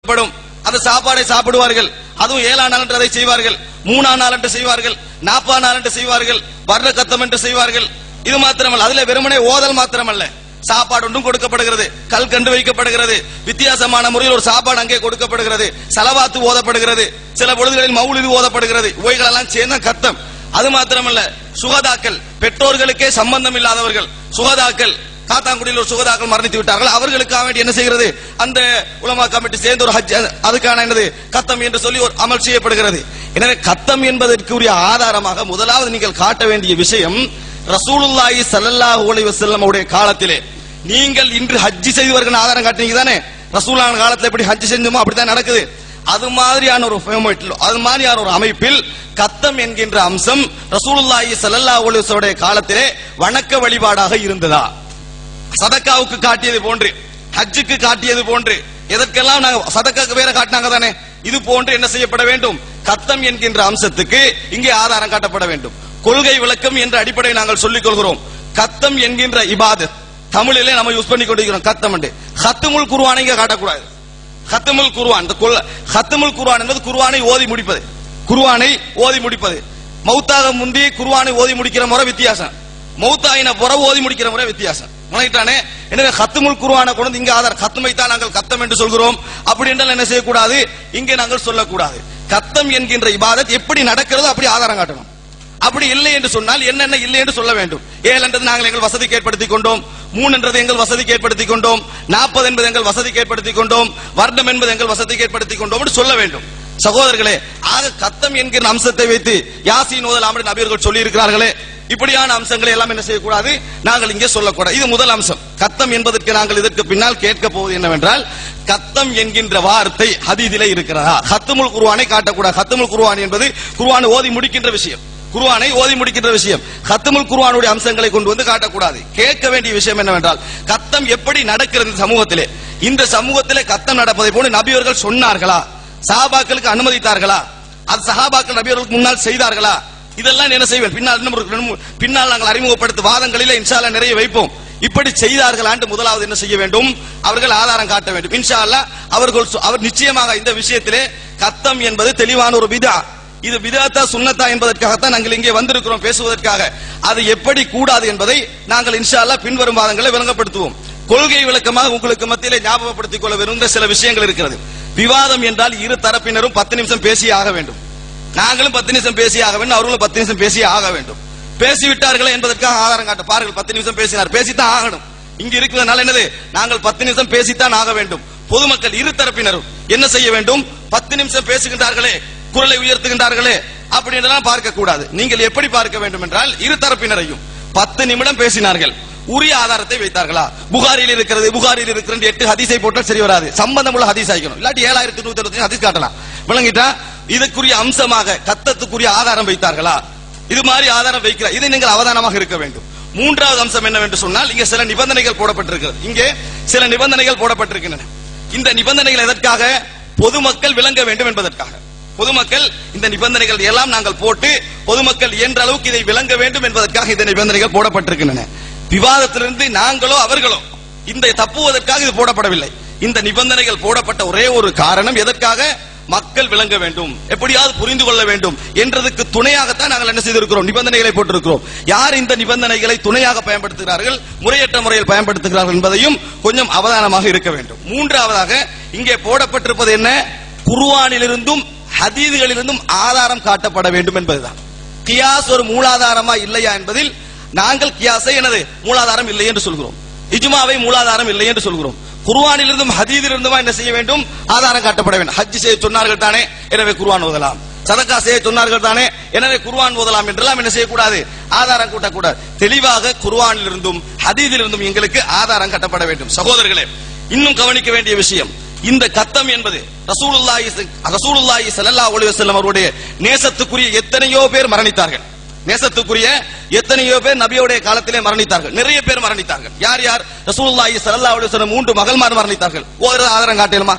படும் அந்த சாப்பாடை சாப்பிடுவார்கள் அதுவும் ஏழாம் நாள் என்று அதை செய்வார்கள் மூணாம் நாள் என்று செய்வார்கள் நாற்பதாம் நாள் என்று செய்வார்கள் வர்ற கத்தம் என்று செய்வார்கள் இது மாத்திரமல்ல அதுல வெறுமனே ஓதல் மாத்திரமல்ல சாப்பாடு ஒன்றும் கொடுக்கப்படுகிறது கல் கண்டு வைக்கப்படுகிறது வித்தியாசமான முறையில் ஒரு சாப்பாடு அங்கே கொடுக்கப்படுகிறது சலவாத்து ஓதப்படுகிறது சில பொழுதுகளில் மௌலிது ஓதப்படுகிறது இவைகளெல்லாம் சேர்ந்த கத்தம் அது மாத்திரமல்ல சுகதாக்கள் பெற்றோர்களுக்கே சம்பந்தம் இல்லாதவர்கள் சுகதாக்கள் காத்தாங்குடியில் ஒரு சுகதாக்கள் மரணித்து விட்டார்கள் அவர்களுக்காக வேண்டி என்ன செய்கிறது அந்த உலமா கமிட்டி சேர்ந்து ஒரு ஹஜ் அதுக்கான என்னது கத்தம் என்று சொல்லி ஒரு அமல் செய்யப்படுகிறது எனவே கத்தம் என்பதற்குரிய ஆதாரமாக முதலாவது நீங்கள் காட்ட வேண்டிய விஷயம் ரசூலுல்லாஹி ஸல்லல்லாஹு அலைஹி வஸல்லம் உடைய காலத்திலே நீங்கள் இன்று ஹஜ் செய்தவர்கள் ஆதாரம் காட்டுறீங்க தானே ரசூலான காலத்துல எப்படி ஹஜ் செஞ்சோமோ அப்படித்தான் நடக்குது அது மாதிரியான ஒரு format ல, அது மாதிரியான ஒரு அமைப்பில் கத்தம் என்கின்ற அம்சம் ரசூலுல்லாஹி ஸல்லல்லாஹு அலைஹி வஸல்லம் உடைய காலத்திலே வணக்க வழிபாடாக இருந்ததா சதக்காவுக்கு காட்டியது போன்று ஹஜ்ஜுக்கு காட்டியது போன்று எதற்கெல்லாம் நாங்க சதக்காக்கு வேற காட்டினாங்க தானே இது போன்று என்ன செய்யப்பட வேண்டும் கத்தம் என்கின்ற அம்சத்துக்கு இங்கே ஆதாரம் காட்டப்பட வேண்டும் கொள்கை விளக்கம் என்ற அடிப்படையில் நாங்கள் சொல்லிக் கொள்கிறோம் கத்தம் என்கின்ற இபாதத் தமிழிலே நம்ம யூஸ் பண்ணி கொண்டிருக்கிறோம் கத்தம் என்று ஹத்துமுல் குர்ஆனை இங்க காட்டக்கூடாது ஹத்தமுல் குர்ஆன் இந்த கொல் ஹத்தமுல் குர்ஆன் என்பது குர்ஆனை ஓதி முடிப்பது குர்ஆனை ஓதி முடிப்பது மௌத்தாக முந்தி குர்ஆனை ஓதி முடிக்கிற முறை வித்தியாசம் மௌத்தாயின புற ஓதி முடிக்கிற முறை வித்தியாசம் உனக்கிட்டானே எனவே ஹத்துமுல் குர்ஆனை கொண்டு வந்து இங்க ஆதார் கத்தமை தான் நாங்கள் கத்தம் என்று சொல்கிறோம் அப்படி என்றால் என்ன செய்யக்கூடாது இங்கே நாங்கள் சொல்லக்கூடாது கத்தம் என்கின்ற இபாதத் எப்படி நடக்கிறதோ அப்படி ஆதாரம் காட்டணும் அப்படி இல்லை என்று சொன்னால் என்னென்ன இல்லை என்று சொல்ல வேண்டும் ஏழு என்றது நாங்கள் எங்கள் வசதிக்கு ஏற்படுத்திக் கொண்டோம் மூணு என்றது எங்கள் வசதிக்கு ஏற்படுத்திக் கொண்டோம் நாற்பது என்பது எங்கள் வசதிக்கு ஏற்படுத்திக் கொண்டோம் வருடம் என்பது எங்கள் வசதிக்கு ஏற்படுத்திக் கொண்டோம் என்று சொல்ல வேண்டும் சகோதரர்களே ஆக கத்தம் என்கிற அம்சத்தை வைத்து யாசின் ஓதல் அமரின் நபியர்கள் சொல்லி இருக்கிறார்களே இப்படியான அம்சங்களை எல்லாம் என்ன செய்யக்கூடாது நாங்கள் இங்கே சொல்லக்கூடாது இது முதல் அம்சம் கத்தம் என்பதற்கு நாங்கள் இதற்கு பின்னால் கேட்க போவது என்னவென்றால் கத்தம் என்கின்ற வார்த்தை ஹதீதிலே இருக்கிறதா ஹத்தமுல் குர்ஆனை காட்டக்கூடாது ஹத்தமுல் குர்ஆன் என்பது குர்ஆனை ஓதி முடிக்கின்ற விஷயம் குர்ஆனை ஓதி முடிக்கின்ற விஷயம் கத்தமுல் குர்ஆனுடைய அம்சங்களை கொண்டு வந்து காட்டக்கூடாது கேட்க வேண்டிய விஷயம் என்னவென்றால் கத்தம் எப்படி நடக்கிறது இந்த சமூகத்திலே இந்த சமூகத்திலே கத்தம் நடப்பதை போல நபியவர்கள் சொன்னார்களா சஹாபாக்களுக்கு அனுமதித்தார்களா அது சஹாபாக்கள் நபியவர்களுக்கு முன்னால் செய்தார்களா இதெல்லாம் என்ன செய்வேன் பின்னால் இன்னும் ஒரு ரெண்டு மூணு- பின்னால் நாங்கள் அறிமுகப்படுத்த வாதங்களிலே இன்ஷா அல்லாஹ் நிறைய வைப்போம் இப்படி செய்தார்களாண்டு முதலாவது என்ன செய்ய வேண்டும் அவர்கள் ஆதாரம் காட்ட வேண்டும் இன்ஷா அல்லாஹ் அவர்கள் சொ- அவர் நிச்சயமாக இந்த விஷயத்திலே கத்தம் என்பது தெளிவான ஒரு பிதா இது பிதாத்தா சுன்னத்தா என்பதற்காகத்தான் நாங்கள் இங்கே வந்திருக்கிறோம் பேசுவதற்காக அது எப்படி கூடாது என்பதை நாங்கள் இன்ஷா அல்லாஹ் பின்வரும் வாதங்களை விளங்கப்படுத்துவோம் கொள்கை விளக்கமாக உங்களுக்கு மத்தியிலே ஞாபகப்படுத்திக் கொள்ள விருந்த சில விஷயங்கள் இருக்கிறது விவாதம் என்றால் இரு தரப்பினரும் பத்து நிமிஷம் பேசியே ஆக வேண்டும் நாங்களும் பத்து நிமிஷம் பேசி ஆக வேண்டும் அவர்களும் பத்து நிமிஷம் பேசி ஆக வேண்டும் பேசிவிட்டார்களே என்பதற்காக ஆதாரம் காட்ட பாருங்கள் பத்து நிமிஷம் பேசினார் பேசித்தான் ஆகணும் இங்க இருக்கிறதுனால என்னது நாங்கள் பத்து நிமிஷம் பேசித்தான் ஆக வேண்டும் பொதுமக்கள் இரு தரப்பினரும் என்ன செய்ய வேண்டும் பத்து நிமிஷம் பேசுகின்றார்களே குரலை உயர்த்துகின்றார்களே அப்படி என்றெல்லாம் பார்க்க கூடாது நீங்கள் எப்படி பார்க்க வேண்டும் என்றால் இரு தரப்பினரையும் பத்து நிமிடம் பேசினார்கள் உரிய ஆதாரத்தை வைத்தார்களா புகாரில் இருக்கிறது புகாரில் இருக்கிறது எட்டு ஹதீஸை போட்டால் சரி வராது சம்பந்தமுள்ள ஹதீஸ் ஆகிக்கணும் இல்லாட்டி ஏழாயிரத்தி நூத்தி அறுபத்தி ஹதீஸ் காட்டலாம் விளங்கிட்டா இதுக்குரிய அம்சமாக கத்தத்துக்குரிய ஆதாரம் வைத்தார்களா இது மாதிரி ஆதாரம் வைக்கிறார் இதை நீங்கள் அவதானமாக இருக்க வேண்டும் மூன்றாவது அம்சம் என்னவென்று சொன்னால் இங்கே சில நிபந்தனைகள் போடப்பட்டிருக்கிறது இங்கே சில நிபந்தனைகள் போடப்பட்டிருக்கின்றன இந்த நிபந்தனைகள் எதற்காக பொதுமக்கள் விளங்க வேண்டும் என்பதற்காக பொதுமக்கள் இந்த நிபந்தனைகள் எல்லாம் நாங்கள் போட்டு பொதுமக்கள் இயன்ற அளவுக்கு இதை விளங்க வேண்டும் என்பதற்காக இந்த நிபந்தனைகள் போடப்பட்டிருக்கின்றன விவாதத்திலிருந்து நாங்களோ அவர்களோ இந்த தப்புவதற்காக இது போடப்படவில்லை இந்த நிபந்தனைகள் போடப்பட்ட ஒரே ஒரு காரணம் எதற்காக மக்கள் விளங்க வேண்டும் எப்படியாவது புரிந்து கொள்ள வேண்டும் என்றதுக்கு துணையாகத்தான் நாங்கள் என்ன செய்திருக்கிறோம் நிபந்தனைகளை போட்டிருக்கிறோம் யார் இந்த நிபந்தனைகளை துணையாக பயன்படுத்துகிறார்கள் முறையற்ற முறையில் பயன்படுத்துகிறார்கள் என்பதையும் கொஞ்சம் அவதானமாக இருக்க வேண்டும் மூன்றாவதாக இங்கே போடப்பட்டிருப்பது என்ன குர்ஆனிலிருந்தும் ஹதீதுகளிலிருந்தும் ஆதாரம் காட்டப்பட வேண்டும் என்பதுதான் கியாஸ் ஒரு மூலாதாரமா இல்லையா என்பதில் நாங்கள் கியாஸை எனது மூலாதாரம் இல்லை என்று சொல்கிறோம் இஜ்மாவை மூலாதாரம் இல்லை என்று சொல்கிறோம் குர்ஆனிலிருந்தும் ஹதீதிலிருந்துமா என்ன செய்ய வேண்டும் ஆதாரம் காட்டப்பட வேண்டும் ஹஜ் செய்ய சொன்னார்கள் தானே எனவே குர்ஆன் ஓதலாம் சதக்கா செய்ய சொன்னார்கள் தானே எனவே குர்ஆன் ஓதலாம் என்றெல்லாம் என்ன செய்யக்கூடாது ஆதாரம் கூட்டக்கூடாது தெளிவாக குர்ஆனிலிருந்தும் ஹதீதிலிருந்தும் எங்களுக்கு ஆதாரம் கட்டப்பட வேண்டும் சகோதரர்களே இன்னும் கவனிக்க வேண்டிய விஷயம் இந்த கத்தம் என்பது ரசூலுல்லாஹி ரசூலுல்லாஹி ஸல்லல்லாஹு அலைஹி வஸல்லம் அவருடைய நேசத்துக்குரிய எத்தனையோ பேர் மரணித்தார்கள் நேசத்துக்குரிய எத்தனையோ பேர் நபியோடைய காலத்திலே மரணித்தார்கள் நிறைய பேர் மரணித்தார்கள் யார் யார் ரசூலுல்லாஹி ஸல்லல்லாஹு அலைஹி வஸல்லம் மூன்று மகள்மார் மரணித்தார்கள் ஒரு ஆதாரம் காட்டலுமா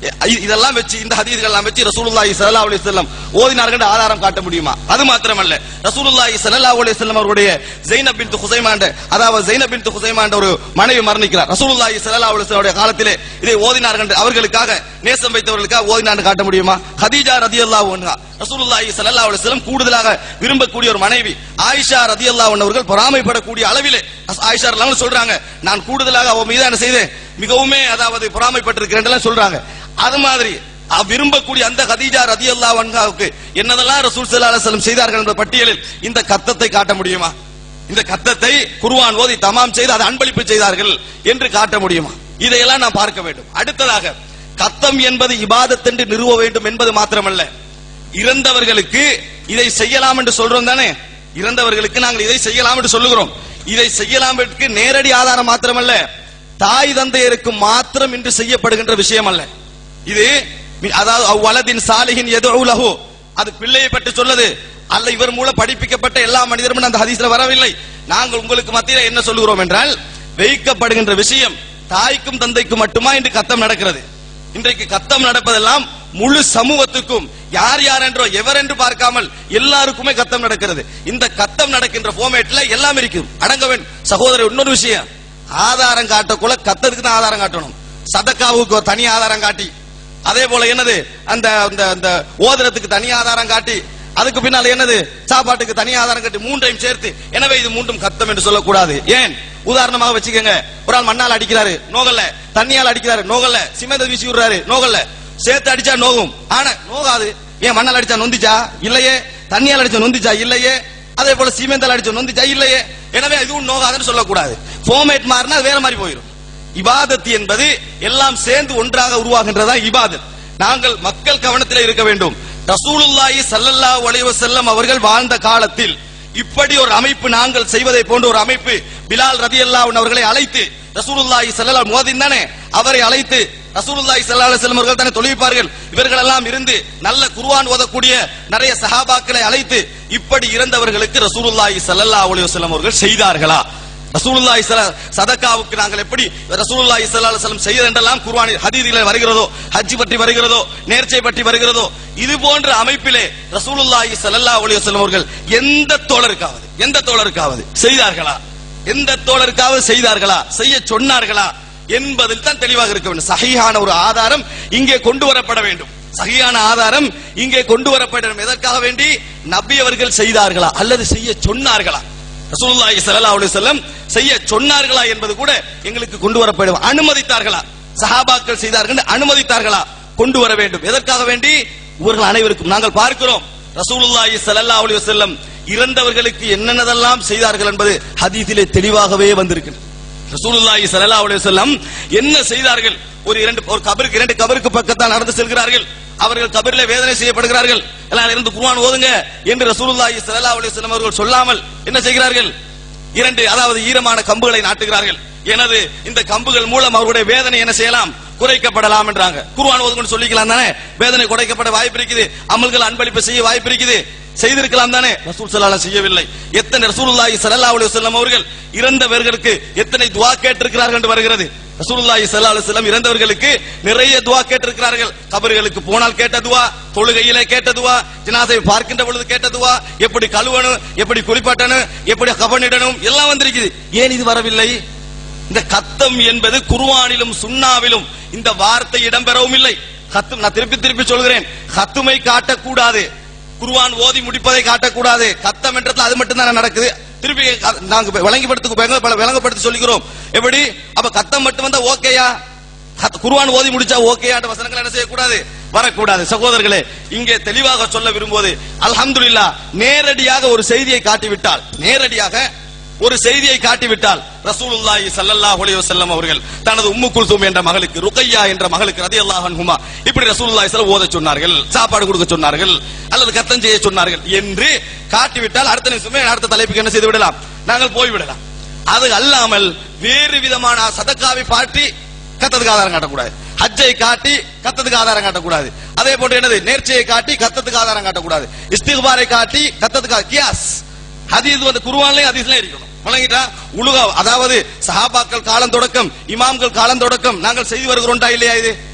இ- இதெல்லாம் வச்சு இந்த ஹதீஸ்கள் எல்லாம் வச்சு ரசூலுல்லாஹி ஸல்லல்லாஹு அலைஹி வஸல்லம் ஓதினார்கள் ஆதாரம் காட்ட முடியுமா அது மாத்திரமல்ல ரசூலுல்லாஹி ஸல்லல்லாஹு அலைஹி வஸல்லம் அவருடைய ஜெய்னப் பின்த் ஹுசைமாண்ட அதாவது ஜெய்னப் பின்த் ஹுசைமாண்ட ஒரு மனைவி மரணிக்கிறார் ரசூலுல்லாஹி ஸல்லல்லாஹு அலைஹி வஸல்லம் காலத்திலே இதை ஓதினார்கள் என்று அவர்களுக்காக நேசம் வைத்தவர்களுக்காக ஓதினார்கள் காட்ட முடியுமா ஹதீஜா ரதியல்லாஹு அன்ஹா ரசூலுல்லாஹி ஸல்லல்லாஹு அலைஹி வஸல்லம் கூடுதலாக விரும்பக்கூடிய ஒரு மனைவி ஆயிஷா ரதியல்லாஹு அன்ஹா அவர்கள் பொறாமைப்படக்கூடிய அளவிலே ஆயிஷா ரலியல்லாஹு சொல்றாங்க நான் கூடுதலாக அவ மீதான செய்தேன் மிகவுமே அதாவது பொறாமைப்பட்டிருக்கிறேன் சொல்றாங்க அது மாதிரி அவ் விரும்பக்கூடிய அந்த கதீஜா ரதியல்லாஹு அன்ஹாவுக்கு என்னதெல்லாம் ரசூல் ஸல்லல்லாஹு அலைஹி வஸல்லம் செய்தார்கள் என்ற பட்டியலில் இந்த கத்தத்தை காட்ட முடியுமா இந்த கத்தத்தை குர்ஆன் ஓதி தமாம் செய்து அதை அன்பளிப்பு செய்தார்கள் என்று காட்ட முடியுமா இதையெல்லாம் நாம் பார்க்க வேண்டும் அடுத்ததாக கத்தம் என்பது இபாதத் என்று நிறுவ வேண்டும் என்பது மாத்திரமல்ல இறந்தவர்களுக்கு இதை செய்யலாம் என்று சொல்றோம் தானே இறந்தவர்களுக்கு நாங்கள் இதை செய்யலாம் என்று சொல்லுகிறோம் இதை செய்யலாம் என்று நேரடி ஆதாரம் மாத்திரமல்ல தாய் தந்தையருக்கு மாத்திரம் இன்று செய்யப்படுகின்ற விஷயம் அல்ல இது மி- அதாவது அவ்வளதின் சாலிகின் எதுலகு அது பிள்ளையை பற்றி சொல்லது அல்ல இவர் மூலம் படிப்பிக்கப்பட்ட எல்லா மனிதரும் அந்த ஹதீஸ்ல வரவில்லை நாங்கள் உங்களுக்கு மத்தியில என்ன சொல்லுகிறோம் என்றால் வைக்கப்படுகின்ற விஷயம் தாய்க்கும் தந்தைக்கும் மட்டுமா இன்று கத்தம் நடக்கிறது இன்றைக்கு கத்தம் நடப்பதெல்லாம் முழு சமூகத்துக்கும் யார் யார் என்றோ எவர் என்று பார்க்காமல் எல்லாருக்குமே கத்தம் நடக்கிறது இந்த கத்தம் நடக்கின்ற போமேட்ல எல்லாம் இருக்குது அடங்க வேண்டும் சகோதரர் இன்னொரு விஷயம் ஆதாரம் காட்டக்குள்ள கத்தத்துக்கு தான் ஆதாரம் காட்டணும் சதக்காவுக்கு ஒரு தனி ஆதாரம் காட்டி அதே போல என்னது அந்த அந்த அந்த ஓதுறதுக்கு தனி ஆதாரம் காட்டி அதுக்கு பின்னால் என்னது சாப்பாட்டுக்கு தனி ஆதாரம் காட்டி மூன்றையும் சேர்த்து எனவே இது மூன்றும் கத்தம் என்று சொல்லக்கூடாது ஏன் உதாரணமாக வச்சுக்கோங்க ஒரு ஆள் மண்ணால் அடிக்கிறாரு நோகல்ல தண்ணியால் அடிக்கிறாரு நோகல்ல சிமெண்ட் வீசி விடுறாரு நோகல்ல சேர்த்து அடிச்சா நோகும் ஆனா நோகாது ஏன் மண்ணால் அடிச்சா நொந்திச்சா இல்லையே தண்ணியால் அடிச்சா நொந்திச்சா இல்லையே அதே போல சிமெந்தால் அடிச்சா நொந்திச்சா இல்லையே எனவே இதுவும் நோகாதுன்னு சொல்லக்கூடாது ஃபோமேட் மாறினா அது வேற மாதிரி போயிடும் இபாதத் என்பது எல்லாம் சேர்ந்து ஒன்றாக உருவாகின்றதா இபாதத் நாங்கள் மக்கள் கவனத்தில் இருக்க வேண்டும் ரசூலுல்லாஹி ஸல்லல்லாஹு அலைஹி வஸல்லம் அவர்கள் வாழ்ந்த காலத்தில் இப்படி ஒரு அமைப்பு நாங்கள் செய்வதை போன்ற ஒரு அமைப்பு பிலால் ரதியல்லாஹு அன்ஹு அவர்களை அழைத்து ரசூலுல்லாஹி ஸல்லல்லாஹு மோதின் தானே அவரை அழைத்து ரசூலுல்லாஹி ஸல்லல்லாஹு அலைஹி வஸல்லம் அவர்கள் தானே தொழுவிப்பார்கள் இவர்கள் எல்லாம் இருந்து நல்ல குர்ஆன் ஓதக்கூடிய நிறைய சஹாபாக்களை அழைத்து இப்படி இறந்தவர்களுக்கு ரசூலுல்லாஹி ஸல்லல்லாஹு அலைஹி வஸல்லம் அவர்கள் செய்தார்களா ரசூலுல்லாஹி ஸல- சதக்காவுக்கு நாங்கள் எப்படி ரசூலுல்லாஹி ஸல்லல்லாஹு அலைஹி வஸல்லம் செய்தது என்றெல்லாம் குர்ஆனில் ஹதீஸில் வருகிறதோ ஹஜ் பற்றி வருகிறதோ நேர்ச்சை பற்றி வருகிறதோ இது போன்ற அமைப்பிலே ரசூலுல்லாஹி ஸல்லல்லாஹு அலைஹி வஸல்லம் அவர்கள் எந்த தோழருக்காவது எந்த தோழருக்காவது செய்தார்களா எந்த தோழருக்காவது செய்தார்களா செய்ய சொன்னார்களா என்பதில் தான் தெளிவாக இருக்க வேண்டும் சஹீஹான ஒரு ஆதாரம் இங்கே கொண்டு வரப்பட வேண்டும் சஹீஹான ஆதாரம் இங்கே கொண்டு வரப்பட வேண்டும் எதற்காக வேண்டி நபி அவர்கள் செய்தார்களா அல்லது செய்ய சொன்னார்களா ரசூலுல்லாஹி ஸல்லல்லாஹு அலைஹி வஸல்லம் செய்ய சொன்னார்களா என்பது கூட எங்களுக்கு கொண்டு வரப்படும் அனுமதித்தார்களா சஹாபாக்கள் செய்தார்கள் என்று அனுமதித்தார்களா கொண்டு வர வேண்டும் எதற்காக வேண்டி இவர்கள் அனைவருக்கும் நாங்கள் பார்க்கிறோம் ரசூலுல்லாஹி ஸல்லல்லாஹு அலைஹி வஸல்லம் இறந்தவர்களுக்கு என்னென்னதெல்லாம் செய்தார்கள் என்பது ஹதீஸிலே தெளிவாகவே வந்திருக்கிறது ரசூலுல்லாஹி ஸல்லல்லாஹு அலைஹி வஸல்லம் என்ன செய்தார்கள் ஒரு இரண்டு ஒரு கபருக்கு இரண்டு கபருக்கு பக்கத்தால் நடந்து செல்கிறார்கள் அவர்கள் கபரிலே வேதனை செய்யப்படுகிறார்கள் எல்லாம் இருந்து குர்ஆன் ஓதுங்க என்று ரசூலுல்லாஹி ஸல்லல்லாஹு அலைஹி வஸல்லம் அவர்கள் சொல்லாமல் என்ன செய்கிறார்கள் இரண்டு அதாவது ஈரமான கம்புகளை நாட்டுகிறார்கள் எனது இந்த கம்புகள் மூலம் அவருடைய வேதனை என்ன செய்யலாம் குறைக்கப்படலாம் என்றாங்க குர்ஆன் ஓதுங்கன்னு சொல்லிக்கலாம் தானே வேதனை குறைக்கப்பட வாய்ப்பு இருக்குது அமல்கள் அன்பளிப்பு செய்ய வாய்ப்பு இருக்குது செய்திருக்கலாம் தானே ரசூல் ஸல்லல்லாஹு செய்யவில்லை எத்தனை ரசூலுல்லாஹி ஸல்லல்லாஹு அலைஹி வஸல்லம் அவர்கள் இறந்தவர்களுக்கு எத்தனை துஆ கேட்டிருக்கிறார்கள் என்று வருகிறது ரசூலுல்லாஹி ஸல்லல்லாஹு அலைஹி வஸல்லம் இறந்தவர்களுக்கு நிறைய துஆ கேட்டிருக்கிறார்கள் கபர்களுக்கு போனால் கேட்ட துஆ தொழுகையிலே கேட்ட துஆ ஜனாசை பார்க்கின்ற பொழுது கேட்ட துஆ எப்படி கழுவணும் எப்படி குளிப்பாட்டணும் எப்படி கபனிடணும் எல்லாம் வந்திருக்குது ஏன் இது வரவில்லை இந்த கத்தம் என்பது குர்ஆனிலும் சுன்னாவிலும் இந்த வார்த்தை இடம்பெறவும் இல்லை கத்தும் நான் திருப்பி திருப்பி சொல்கிறேன் கத்துமை காட்டக்கூடாது குர்ஆன் ஓதி முடிப்பதை காட்டக்கூடாது கத்தம் என்றதுல அது மட்டும் தான் நடக்குது திருப்பி அ- நாங்க விளங்கிப்படுத்து விளங்கப்படுத்தி சொல்லிக்கிறோம் எப்படி அப்ப கத்தம் மட்டும் வந்தா ஓகேயா கத்- குர்ஆன் ஓதி முடிச்சா ஓகேயாட்ட வசனங்கள் என்ன செய்யக்கூடாது வரக்கூடாது சகோதரர்களே இங்கே தெளிவாக சொல்ல விரும்புவது அல்ஹம்துலில்லாஹ் நேரடியாக ஒரு செய்தியை காட்டிவிட்டால் நேரடியாக ஒரு செய்தியை காட்டிவிட்டால் ரசூலுல்லாஹி ஸல்லல்லாஹு அலைஹி வஸல்லம் அவர்கள் தனது உம்மு குல்சூம் என்ற மகளுக்கு ருக்கையா என்ற மகளுக்கு ரலியல்லாஹு அன்ஹுமா இப்படி ரசூலுல்லாஹி ஸல்லல்லாஹு ஓத சொன்னார்கள் சாப்பாடு கொடுக்க சொன்னார்கள் அல்லது கத்தம் செய்ய சொன்னார்கள் என்று காட்டிவிட்டால் அடுத்த நிமிஷமே அடுத்த தலைப்புக்கு என்ன செய்து விடலாம் நாங்கள் போய்விடலாம் அது அல்லாமல் வேறு விதமான சதக்காவை பாட்டி கத்தத்துக்கு ஆதாரம் காட்டக்கூடாது ஹஜ்ஜை காட்டி கத்தத்துக்கு ஆதாரம் காட்டக்கூடாது அதே போன்று என்னது நேர்ச்சையை காட்டி கத்தத்துக்கு ஆதாரம் காட்டக்கூடாது இஸ்திக்பாரை காட்டி கத்தத்துக்கு கியாஸ் ஹதீஸ் வந்து குர்ஆன்லயும் ஹதீஸ்லயும் இருக்கணும் வழங்கிட்டா உலுகா அதாவது சஹாபாக்கள் காலம் தொடக்கம் இமாம்கள் காலம் தொடக்கம் நாங்கள் செய்து வருகிறோம்டா இல்லையா இது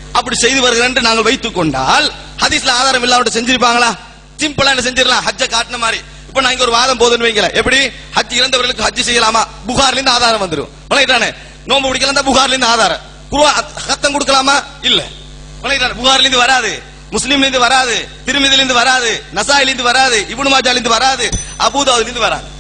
அப்படி செய்து வருகிறேன் என்று நாங்கள் வைத்துக் கொண்டால் ஹதீஸ்ல ஆதாரம் இல்லாம செஞ்சிருப்பாங்களா சிம்பிளா என்ன செஞ்சிடலாம் ஹஜ்ஜ காட்டின மாதிரி இப்ப நான் இங்க ஒரு வாதம் போதுன்னு வைங்களேன் எப்படி ஹஜ் இறந்தவர்களுக்கு ஹஜ் செய்யலாமா புகார்ல இருந்து ஆதாரம் வந்துரும் விளங்கிட்டானே நோம்பு பிடிக்கலாம் தான் புகார்ல இருந்து ஆதாரம் குருவா ஹத்தம் கொடுக்கலாமா இல்ல விளங்கிட்டானே புகார்ல இருந்து வராது முஸ்லீம்ல இருந்து வராது திருமதியில இருந்து வராது நசாயில இருந்து வராது இப்னு மாஜால இருந்து வராது அபூதாவுல இருந்து வராது